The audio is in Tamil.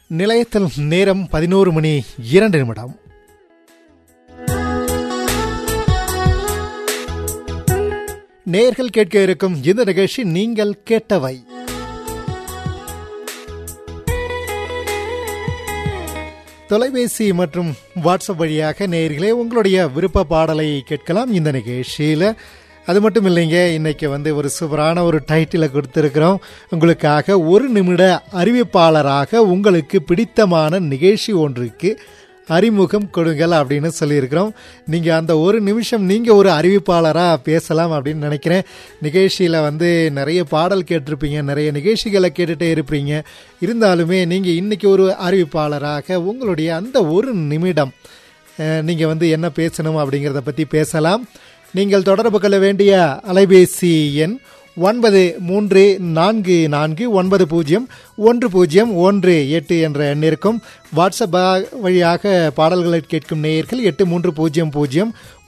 நிலையத்தில் நேரம் பதினோரு மணி இரண்டு நிமிடம் நேர்கள் கேட்க இருக்கும் இந்த நிகழ்ச்சி நீங்கள் கேட்டவை தொலைபேசி மற்றும் வாட்ஸ்அப் வழியாக நேயர்களே உங்களுடைய விருப்ப பாடலை கேட்கலாம் இந்த நிகழ்ச்சியில் அது மட்டும் இல்லைங்க இன்னைக்கு வந்து ஒரு சூப்பரான ஒரு டைட்டிலை கொடுத்துருக்குறோம் உங்களுக்காக ஒரு நிமிட அறிவிப்பாளராக உங்களுக்கு பிடித்தமான நிகழ்ச்சி ஒன்றுக்கு அறிமுகம் கொடுங்கள் அப்படின்னு சொல்லியிருக்கிறோம் நீங்கள் அந்த ஒரு நிமிஷம் நீங்கள் ஒரு அறிவிப்பாளராக பேசலாம் அப்படின்னு நினைக்கிறேன் நிகழ்ச்சியில் வந்து நிறைய பாடல் கேட்டிருப்பீங்க நிறைய நிகழ்ச்சிகளை கேட்டுகிட்டே இருப்பீங்க இருந்தாலுமே நீங்கள் இன்றைக்கி ஒரு அறிவிப்பாளராக உங்களுடைய அந்த ஒரு நிமிடம் நீங்கள் வந்து என்ன பேசணும் அப்படிங்கிறத பற்றி பேசலாம் நீங்கள் தொடர்பு கொள்ள வேண்டிய அலைபேசி எண் ஒன்பது மூன்று நான்கு நான்கு ஒன்பது பூஜ்ஜியம் ஒன்று பூஜ்ஜியம் ஒன்று எட்டு என்ற எண் இருக்கும் வாட்ஸ்அப் வழியாக பாடல்களை கேட்கும் நேயர்கள் எட்டு மூன்று பூஜ்ஜியம் பூஜ்ஜியம்